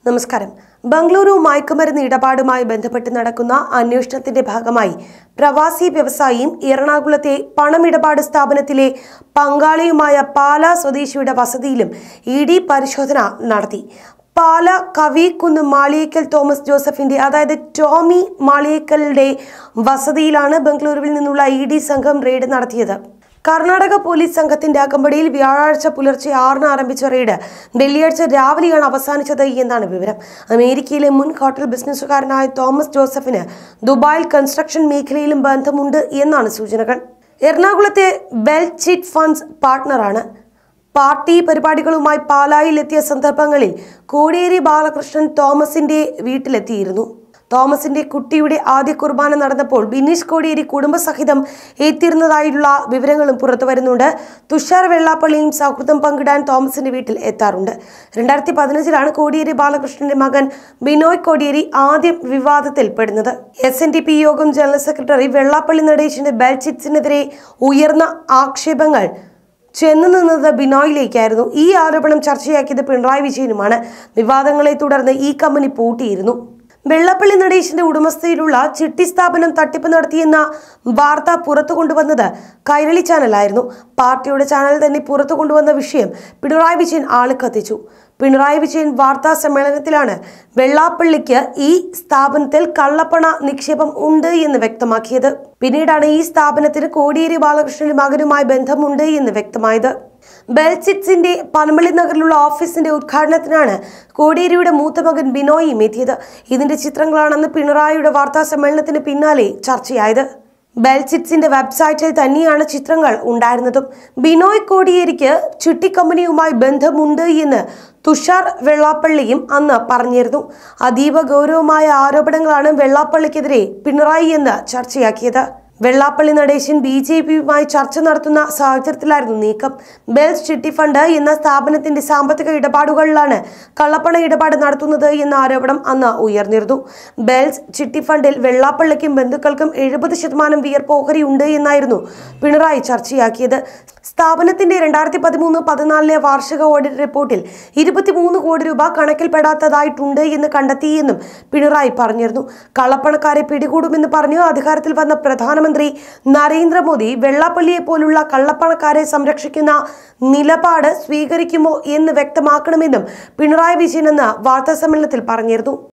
നമസ്കാരം ബംഗളൂരു മയക്കുമരുന്ന് ഇടപാടുമായി ബന്ധപ്പെട്ട് നടക്കുന്ന അന്വേഷണത്തിന്റെ ഭാഗമായി പ്രവാസി വ്യവസായിയും എറണാകുളത്തെ പണമിടപാട് സ്ഥാപനത്തിലെ പങ്കാളിയുമായ പാലാ സ്വദേശിയുടെ വസതിയിലും ഇ ഡി പരിശോധന നടത്തി പാല കവിക്കുന്ന് മാളിയേക്കൽ തോമസ് ജോസഫിന്റെ അതായത് ടോമി മാളിയേക്കലിന്റെ വസതിയിലാണ് ബംഗളൂരുവിൽ നിന്നുള്ള ഇ ഡി സംഘം റെയ്ഡ് നടത്തിയത് കർണാടക പോലീസ് സംഘത്തിന്റെ അകമ്പടിയിൽ വ്യാഴാഴ്ച പുലർച്ചെ ആറിന് ആരംഭിച്ച റെയ്ഡ് വെള്ളിയാഴ്ച രാവിലെയാണ് അവസാനിച്ചത് എന്നാണ് വിവരം അമേരിക്കയിലെ മുൻ ഹോട്ടൽ ബിസിനസ്സുകാരനായ തോമസ് ജോസഫിന് ദുബായിൽ കൺസ്ട്രക്ഷൻ മേഖലയിലും ബന്ധമുണ്ട് എന്നാണ് സൂചനകൾ എറണാകുളത്തെ ബെൽ ചിറ്റ് ഫണ്ട്സ് പാർട്ട്ണറാണ് പാർട്ടി പരിപാടികളുമായി പാലായിലെത്തിയ സന്ദർഭങ്ങളിൽ കോടിയേരി ബാലകൃഷ്ണൻ തോമസിന്റെ വീട്ടിലെത്തിയിരുന്നു തോമസിന്റെ കുട്ടിയുടെ ആദ്യ കുർബാന നടന്നപ്പോൾ ബിനീഷ് കോടിയേരി കുടുംബസഹിതം എത്തിയിരുന്നതായുള്ള വിവരങ്ങളും പുറത്തു വരുന്നുണ്ട് തുഷാർ വെള്ളാപ്പള്ളിയും സൗഹൃദം പങ്കിടാൻ തോമസിന്റെ വീട്ടിൽ എത്താറുണ്ട് രണ്ടായിരത്തി പതിനഞ്ചിലാണ് കോടിയേരി ബാലകൃഷ്ണന്റെ മകൻ ബിനോയ് കോടിയേരി ആദ്യം വിവാദത്തിൽപ്പെടുന്നത് S N D P Yogam general secretary Vellappally നടേശന്റെ ബെൽചിറ്റ്സിനെതിരെ ഉയർന്ന ആക്ഷേപങ്ങൾ ചെന്നു നിന്നത് ബിനോയിലേക്കായിരുന്നു ഈ ആരോപണം ചർച്ചയാക്കിയത് പിണറായി വിജയനുമാണ് വിവാദങ്ങളെ തുടർന്ന് ഈ കമ്പനി പൂട്ടിയിരുന്നു വെള്ളപ്പള്ളി നടേശന്റെ ഉടമസ്ഥയിലുള്ള ചിട്ടി സ്ഥാപനം തട്ടിപ്പ് നടത്തിയെന്ന വാർത്ത പുറത്തു കൊണ്ടുവന്നത് കൈരളി ചാനലായിരുന്നു പാർട്ടിയുടെ ചാനൽ തന്നെ പുറത്തു കൊണ്ടുവന്ന വിഷയം പിണറായി വിജയൻ ആള് കത്തിച്ചു പിണറായി വിജയൻ വാർത്താ സമ്മേളനത്തിലാണ് വെള്ളാപ്പള്ളിക്ക് ഈ സ്ഥാപനത്തിൽ കള്ളപ്പണ നിക്ഷേപം ഉണ്ട് എന്ന് വ്യക്തമാക്കിയത് പിന്നീടാണ് ഈ സ്ഥാപനത്തിന് കോടിയേരി ബാലകൃഷ്ണന്റെ മകനുമായി ബന്ധമുണ്ട് എന്ന് വ്യക്തമായത് ബെൽസിറ്റ്സിന്റെ പനമ്പള്ളി നഗറിലുള്ള ഓഫീസിന്റെ ഉദ്ഘാടനത്തിനാണ് കോടിയേരിയുടെ മൂത്ത മകൻ ബിനോയും എത്തിയത് ഇതിന്റെ ചിത്രങ്ങളാണെന്ന് പിണറായിയുടെ വാർത്താ സമ്മേളനത്തിന് പിന്നാലെ ചർച്ചയായത് ബെൽസിറ്റ്സിന്റെ വെബ്സൈറ്റിൽ തന്നെയാണ് ചിത്രങ്ങൾ ഉണ്ടായിരുന്നതും ബിനോയ് കോടിയേരിക്ക് ചിട്ടി കമ്പനിയുമായി ബന്ധമുണ്ട് എന്ന് തുഷാർ വെള്ളാപ്പള്ളിയും അന്ന് പറഞ്ഞിരുന്നു അതീവ ഗൗരവമായ ആരോപണങ്ങളാണ് വെള്ളാപ്പള്ളിക്കെതിരെ പിണറായി എന്ന് ചർച്ചയാക്കിയത് വെള്ളാപ്പള്ളി നടേശൻ ബി ജെ പിയുമായി ചർച്ച നടത്തുന്ന സാഹചര്യത്തിലായിരുന്നു നീക്കം ബെൽസ് ചിട്ടി ഫണ്ട് എന്ന സ്ഥാപനത്തിന്റെ സാമ്പത്തിക ഇടപാടുകളിലാണ് കള്ളപ്പണ ഇടപാട് നടത്തുന്നത് എന്ന ആരോപണം അന്ന് ഉയർന്നിരുന്നു ബെൽസ് ചിട്ടി ഫണ്ടിൽ വെള്ളാപ്പള്ളിക്കും ബന്ധുക്കൾക്കും എഴുപത് ശതമാനം വിയർപ്പ് ഓഹരി ഉണ്ട് എന്നായിരുന്നു പിണറായി ചർച്ചയാക്കിയത് സ്ഥാപനത്തിന്റെ രണ്ടായിരത്തി പതിമൂന്ന് പതിനാലിലെ വാർഷിക ഓഡിറ്റ് റിപ്പോർട്ടിൽ ഇരുപത്തിമൂന്ന് കോടി രൂപ കണക്കിൽപ്പെടാത്തതായിട്ടുണ്ട് എന്ന് കണ്ടെത്തിയെന്നും പിണറായി പറഞ്ഞിരുന്നു കള്ളപ്പണക്കാരെ പിടികൂടുമെന്ന് പറഞ്ഞു അധികാരത്തിൽ വന്ന പ്രധാനമന്ത്രി നരേന്ദ്രമോദി വെള്ളാപ്പള്ളിയെ പോലുള്ള കള്ളപ്പണക്കാരെ സംരക്ഷിക്കുന്ന നിലപാട് സ്വീകരിക്കുമോ എന്ന് വ്യക്തമാക്കണമെന്നും പിണറായി വിജയൻ എന്ന വാർത്താ സമ്മേളനത്തിൽ പറഞ്ഞിരുന്നു